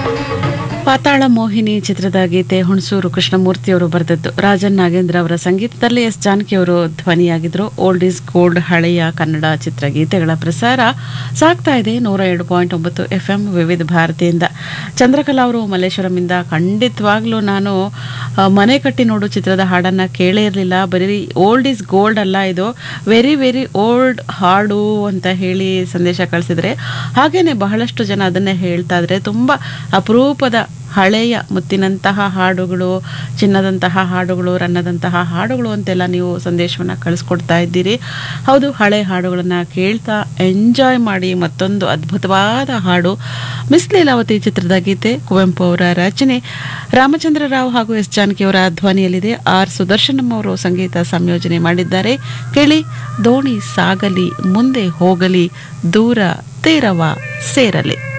ಪಾತಾಳ ಮೋಹಿನಿ ಚಿತ್ರದ ಗೀತೆ ಹುಣಸೂರು ಕೃಷ್ಣಮೂರ್ತಿಯವರು ಬರೆದದ್ದು ರಾಜನ್ ನಾಗೇಂದ್ರ ಅವರ ಸಂಗೀತದಲ್ಲಿ ಎಸ್ ಜಾನಕಿ ಅವರು ಧ್ವನಿಯಾಗಿದ್ರು ಓಲ್ಡ್ ಈಸ್ ಗೋಲ್ಡ್ ಹಳೆಯ ಕನ್ನಡ ಚಿತ್ರಗೀತೆಗಳ ಪ್ರಸಾರ ಸಾಗ್ತಾ ಇದೆ ನೂರ ಎರಡು ಪಾಯಿಂಟ್ ಒಂಬತ್ತು ಎಫ್ ಎಂ ವಿವಿಧ ಭಾರತಿಯಿಂದ ಚಂದ್ರಕಲಾ ಅವರು ಮಲ್ಲೇಶ್ವರಮಿಂದ ಖಂಡಿತವಾಗ್ಲೂ ನಾನು ಆ, ಮನೆ ಕಟ್ಟಿ ನೋಡು ಚಿತ್ರದ ಹಾಡನ್ನ ಕೇಳೇ ಇರಲಿಲ್ಲ ಬರೀ ಓಲ್ಡ್ ಈಸ್ ಗೋಲ್ಡ್ ಅಲ್ಲ ಇದು ವೆರಿ ವೆರಿ ಓಲ್ಡ್ ಹಾಡು ಅಂತ ಹೇಳಿ ಸಂದೇಶ ಕಳಿಸಿದ್ರೆ ಹಾಗೇನೆ ಬಹಳಷ್ಟು ಜನ ಅದನ್ನೇ ಹೇಳ್ತಾ ಇದ್ರೆ ತುಂಬ ಅಪರೂಪದ ಹಳೆಯ ಮುತ್ತಿನಂತಹ ಹಾಡುಗಳು ಚಿನ್ನದಂತಹ ಹಾಡುಗಳು ರನ್ನದಂತಹ ಹಾಡುಗಳು ಅಂತೆಲ್ಲ ನೀವು ಸಂದೇಶವನ್ನು ಕಳಿಸ್ಕೊಡ್ತಾ ಇದ್ದೀರಿ ಹೌದು ಹಳೆ ಹಾಡುಗಳನ್ನು ಕೇಳ್ತಾ ಎಂಜಾಯ್ ಮಾಡಿ ಮತ್ತೊಂದು ಅದ್ಭುತವಾದ ಹಾಡು ಮಿಸ್ ಲೀಲಾವತಿ ಚಿತ್ರದ ಗೀತೆ ಕುವೆಂಪು ಅವರ ರಚನೆ ರಾಮಚಂದ್ರ ರಾವ್ ಹಾಗೂ ಎಸ್ ಜಾನಕಿ ಅವರ ಧ್ವನಿಯಲ್ಲಿದೆ ಆರ್ ಸುದರ್ಶನಂ ಅವರು ಸಂಗೀತ ಸಂಯೋಜನೆ ಮಾಡಿದ್ದಾರೆ ಕೇಳಿ ದೋಣಿ ಸಾಗಲಿ ಮುಂದೆ ಹೋಗಲಿ ದೂರ ತೀರವ ಸೇರಲಿ